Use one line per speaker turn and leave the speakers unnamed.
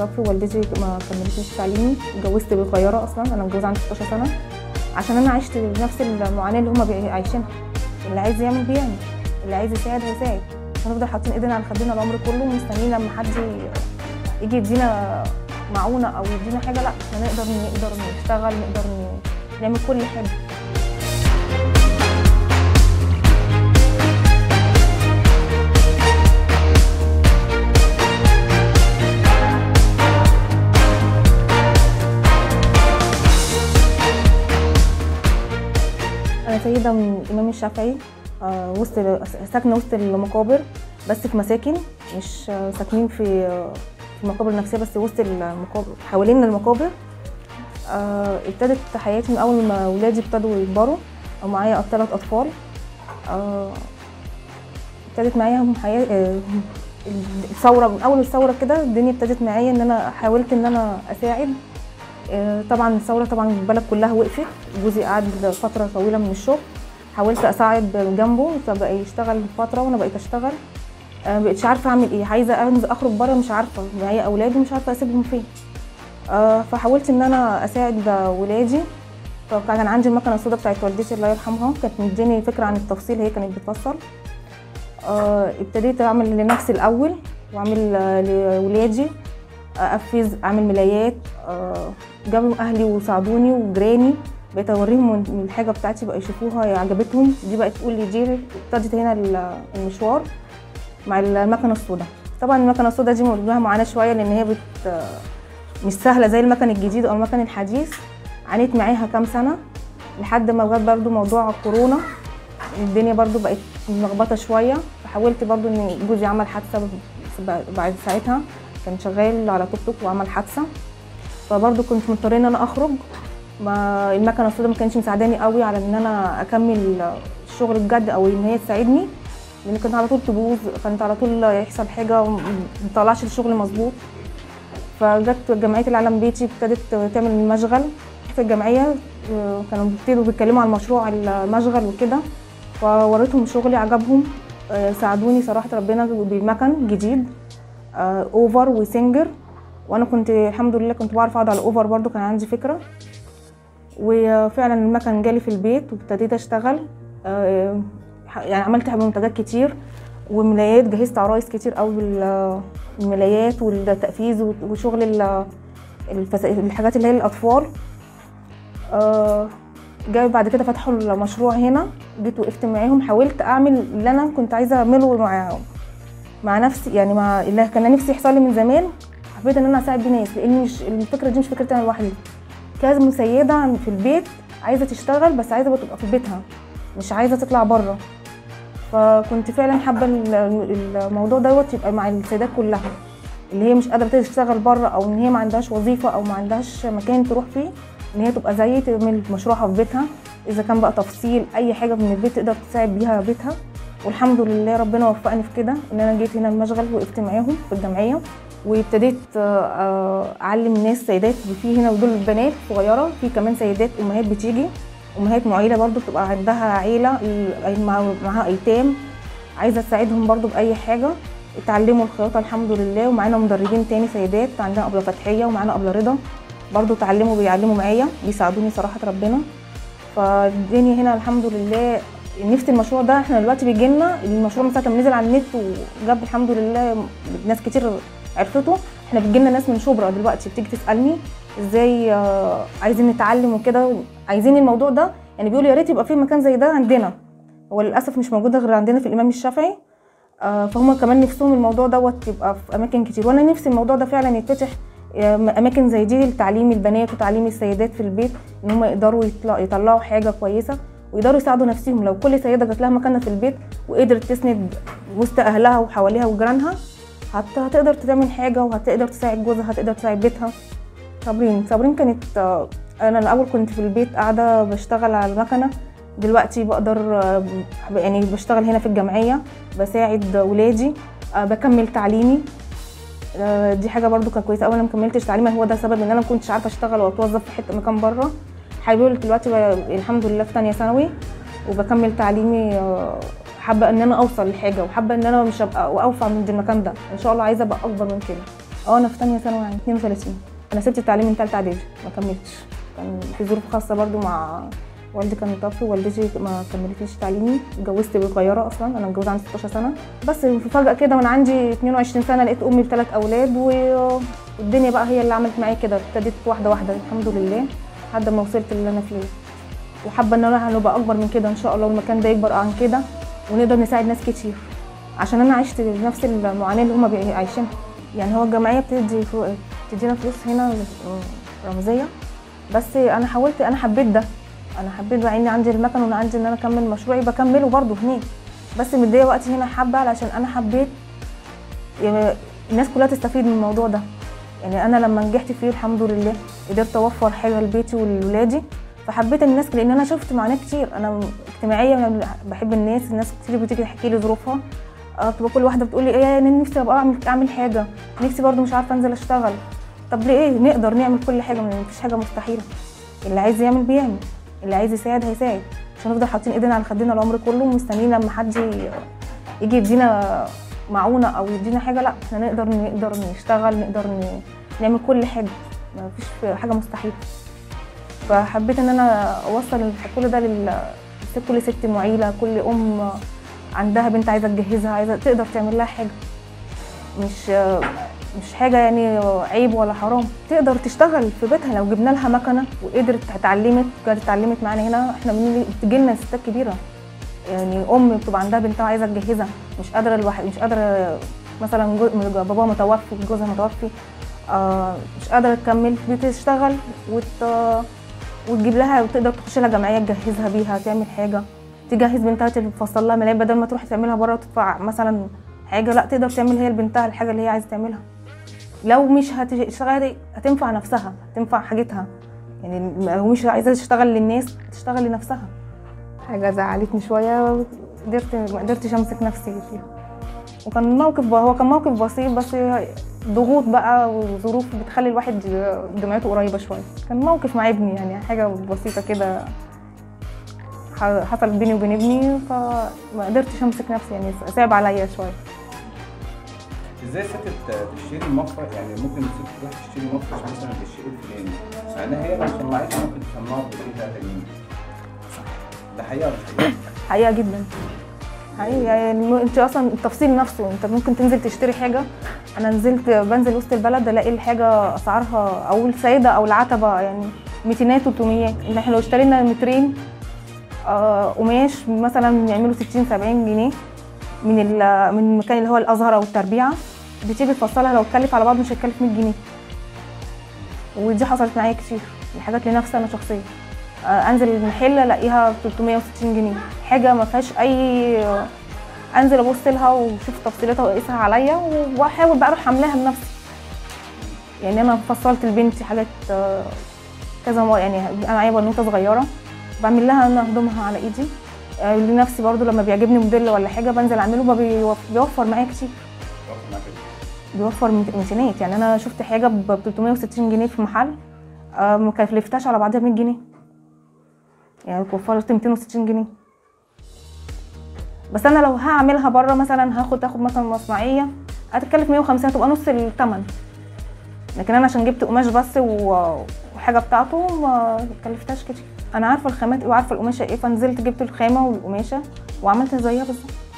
صف والدتي ما كملتش تعليمي اتجوزت صغيره اصلا انا متجوزه عندي 16 سنه عشان انا عشت نفس المعاناه اللي هما عايشينها اللي عايز يعمل بيعمل اللي عايز يساعد هيساعد هنفضل حاطين ايدينا على خدنا العمر كله ومستنيين لما حد يجي يدينا معونه او يدينا حاجه لا احنا نقدر نقدر نشتغل نقدر نعمل كل حاجه انا سيده من الامام الشافعي آه، وسط ساكنه وسط المقابر بس في مساكن مش آه، ساكنين في آه، في المقابر النفسيه بس وسط المقابر حوالين المقابر آه، ابتدت حياتي من اول ما ولادي ابتدوا يكبروا او معايا ثلاث اطفال آه، ابتدت معايا حياه آه، الثوره من اول الثوره كده الدنيا ابتدت معايا ان انا حاولت ان انا اساعد آه، طبعا الثوره طبعا البلد كلها وقفت جوزي قعد فتره طويله من الشغل حاولت اساعد جنبه فبقى يشتغل فتره وانا بقيت اشتغل آه، مبقتش عارفه اعمل ايه عايزه انزل اخرج بره مش عارفه معايا اولادي مش عارفه اسيبهم فين آه، فحاولت ان انا اساعد ولادي فكان عندي المكنه السوداء بتاعت والدتي الله يرحمها كانت مديني فكره عن التفصيل هي كانت بتفصل آه، ابتديت اعمل لنفسي الاول واعمل آه، لولادي افز اعمل ملايات آه، جابوا اهلي وساعدوني وجيراني بقيت اوريهم من الحاجه بتاعتي بقى يشوفوها عجبتهم دي بقت تقول لي دي ابتدت هنا ال- المشوار مع المكنه السوداء طبعا المكنه السوداء دي لها معاناه شويه لان هي بت مش سهله زي المكن الجديد او المكن الحديث عانيت معاها كام سنه لحد ما جت برضو موضوع كورونا الدنيا برضو بقت ملخبطه شويه فحاولت برضو ان جوزي عمل حادثه بعد ساعتها كان شغال على توك توك وعمل حادثه فبرضو كنت مضطرين ان انا اخرج ما المكنه السوداء ما كانتش مساعداني قوي على ان انا اكمل الشغل بجد او ان هي تساعدني لان كانت على طول تبوظ كانت على طول يحصل حاجه ما طلعش الشغل مظبوط فجت جمعيه العالم بيتي ابتدت تعمل مشغل في الجمعيه آه، كانوا بيبتدوا بيتكلموا عن مشروع المشغل وكده فوريتهم شغلي عجبهم آه، ساعدوني صراحه ربنا بمكن جديد آه، اوفر وسنجر وانا كنت الحمد لله كنت بعرف اقعد على الاوفر برضو كان عندي فكره وفعلا المكن جالي في البيت وابتديت اشتغل آه، يعني عملت منتجات كتير وملايات جهزت عرايس كتير قوي بالملايات والتقفيز وشغل ال- الفس- الحاجات اللي هي الاطفال آه، جاي بعد كده فتحوا المشروع هنا جيت وقفت معاهم حاولت اعمل اللي انا كنت عايزه اعمله معاهم مع نفسي يعني مع اللي كان نفسي يحصل لي من زمان حبيت ان انا اساعد بيه ناس لان مش الفكره دي مش فكرتي انا لوحدي كذا سيده في البيت عايزه تشتغل بس عايزه تبقى في بيتها مش عايزه تطلع بره فكنت فعلا حابه ال- الموضوع دوت يبقى مع السيدات كلها اللي هي مش قادره تشتغل بره او ان هي ما عندهاش وظيفه او ما عندهاش مكان تروح فيه ان هي تبقى زيي تعمل مشروعها في بيتها اذا كان بقى تفصيل اي حاجه من البيت تقدر تساعد بيها بيتها والحمد لله ربنا وفقني في كده ان انا جيت هنا المشغل وقفت معاهم في الجمعيه وابتديت آه، آه، اعلم ناس سيدات في هنا ودول بنات صغيره في كمان سيدات امهات بتيجي امهات معيله برضو بتبقى عندها عيله ال- مع- معاها ايتام عايزه تساعدهم برضو باي حاجه اتعلموا الخياطه الحمد لله ومعانا مدربين تاني سيدات عندنا ابله فتحيه ومعانا ابله رضا برضو اتعلموا بيعلموا معايا بيساعدوني صراحه ربنا فالدنيا هنا الحمد لله نفس المشروع ده احنا دلوقتي بيجي لنا المشروع من ساعه ما نزل على النت وجاب الحمد لله ناس كتير عرفته احنا بيجي لنا ناس من شبرا دلوقتي بتيجي تسالني ازاي آه، عايزين نتعلم وكده عايزين الموضوع ده يعني بيقولوا يا ريت يبقى في مكان زي ده عندنا هو للاسف مش موجود غير عندنا في الامام الشافعي آه، فهم كمان نفسهم الموضوع دوت يبقى في اماكن كتير وانا نفسي الموضوع ده فعلا يتفتح آه، اماكن زي دي لتعليم البنات وتعليم السيدات في البيت ان هم يقدروا يطلع- يطلعوا حاجه كويسه ويقدروا يساعدوا نفسهم لو كل سيده جات لها مكانها في البيت وقدرت تسند وسط اهلها وحواليها وجيرانها هت- هتقدر تعمل حاجه وهتقدر تساعد جوزها هتقدر تساعد بيتها صابرين صابرين كانت آه، انا الاول كنت في البيت قاعده بشتغل على المكنه دلوقتي بقدر آه، يعني بشتغل هنا في الجمعيه بساعد ولادي آه، بكمل تعليمي آه، دي حاجه برضو كانت كويسه اول ما كملتش تعليمي هو ده سبب ان انا ما كنتش عارفه اشتغل او اتوظف في حته مكان بره حابه دلوقتي ب- الحمد لله في ثانيه ثانوي وبكمل تعليمي آه، حابه ان انا اوصل لحاجه وحابه ان انا مش ابقى اوفى من المكان ده ان شاء الله عايزه ابقى اكبر من كده اه انا في ثانيه ثانوي يعني 32 انا سبت التعليم من ثالثه اعدادي ما كملتش كان في ظروف خاصه برضو مع والدي كان توفي ووالدتي ما كملتليش تعليمي اتجوزت صغيره اصلا انا متجوزه عندي 16 سنه بس فجاه كده وانا عندي 22 سنه لقيت امي بثلاث اولاد و- والدنيا بقى هي اللي عملت معايا كده ابتديت واحده واحده الحمد لله لحد ما وصلت اللي انا فيه وحابه ان انا هنبقى اكبر من كده ان شاء الله والمكان ده يكبر عن كده ونقدر نساعد ناس كتير عشان انا عشت نفس المعاناه اللي هما عايشينها يعني هو الجمعيه بتدي فلو- بتدينا فلوس هنا رمزيه بس انا حاولت انا حبيت ده انا حبيت بقى اني عندي المكن وانا عندي ان انا اكمل مشروعي بكمله برضه هناك بس مديه وقتي هنا حبه علشان انا حبيت يعني الناس كلها تستفيد من الموضوع ده يعني انا لما نجحت فيه الحمد لله قدرت اوفر حاجه لبيتي ولولادي فحبيت الناس لان انا شفت معاناه كتير انا اجتماعيه أنا بحب الناس الناس كتير بتيجي تحكي لي ظروفها آه، تبقى كل واحده بتقول لي ايه انا نفسي ابقى اعمل اعمل حاجه نفسي برضو مش عارفه انزل اشتغل طب ليه ايه نقدر نعمل كل حاجه مفيش حاجه مستحيله اللي عايز يعمل بيعمل اللي عايز يساعد هيساعد مش هنفضل حاطين ايدينا على خدنا العمر كله ومستنيين لما حد ي- يجي يدينا معونه او يدينا حاجه لا احنا نقدر نقدر نشتغل نقدر ن- نعمل كل حاجه ما فيش حاجه مستحيله فحبيت ان انا اوصل كل ده لل كل ست معيله كل ام عندها بنت عايزه تجهزها عايزه تقدر تعمل لها حاجه مش مش حاجه يعني عيب ولا حرام تقدر تشتغل في بيتها لو جبنا لها مكنه وقدرت اتعلمت جت اتعلمت معانا هنا احنا بتجي لنا ستات كبيره يعني ام بتبقى عندها بنتها عايزه تجهزها مش قادره الواحد مش قادره مثلا جو- باباها متوفي جوزها متوفي آه مش قادره تكمل بتشتغل وت وتجيب لها وتقدر تخش لها جمعيه تجهزها بيها تعمل حاجه تجهز بنتها تفصل لها ملايين بدل ما تروح تعملها بره وتدفع مثلا حاجه لا تقدر تعمل هي لبنتها الحاجه اللي هي عايزه تعملها لو مش هتشتغل هتنفع نفسها تنفع حاجتها يعني لو مش عايزه تشتغل للناس تشتغل لنفسها حاجه زعلتني شويه قدرت ما قدرتش امسك نفسي فيها وكان موقف هو كان موقف بسيط بس ضغوط بقى وظروف بتخلي الواحد دمعته قريبه شويه كان موقف مع ابني يعني حاجه بسيطه كده ح- حصلت بيني وبين ابني فما قدرتش امسك نفسي يعني صعب عليا شويه
ازاي ست ت- تشتري مفرش يعني ممكن ست تروح تشتري مفرش مثلا بالشيء الفلاني مع انها هي لو صنعتها ممكن تصنعه ب 3 جنيه ده حقيقه ولا مش حقيقه؟
حقيقه جدا حقيقه يعني انت اصلا التفصيل نفسه انت ممكن تنزل تشتري حاجه انا نزلت بنزل وسط البلد الاقي الحاجه اسعارها او السيده او العتبه يعني ميتينات 300 ان احنا لو اشترينا مترين آه، قماش مثلا يعملوا 60 70 جنيه من ال- من المكان اللي هو الازهر او التربيعه بتيجي تفصلها لو اتكلف على بعض مش هتكلف 100 جنيه ودي حصلت معايا كتير الحاجات لنفسي انا شخصيا آه، انزل المحل الاقيها 360 جنيه حاجه ما فيهاش اي انزل ابص لها واشوف تفصيلاتها واقيسها عليا واحاول بقى اروح عاملاها بنفسي يعني انا فصلت لبنتي حاجات آه، كذا مرة يعني انا معايا بنوته صغيره بعمل لها انا هدومها على ايدي آه، لنفسي برضو لما بيعجبني موديل ولا حاجه بنزل اعمله ما بيوف- بيوفر معايا كتير
واخد معاك كده.
بيوفر ميت- ميتينات يعني انا شفت حاجه ب 360 جنيه في محل آه، ما كلفتهاش على بعضها 100 جنيه يعني وفرت 260 جنيه بس انا لو هعملها بره مثلا هاخد تاخد مثلا مصنعيه هتتكلف 150 هتبقى نص الثمن لكن انا عشان جبت قماش بس و- وحاجه بتاعته ما كلفتهاش كتير انا عارفه الخامات وعارفه القماشه ايه فنزلت جبت الخامه والقماشه وعملت زيها بالظبط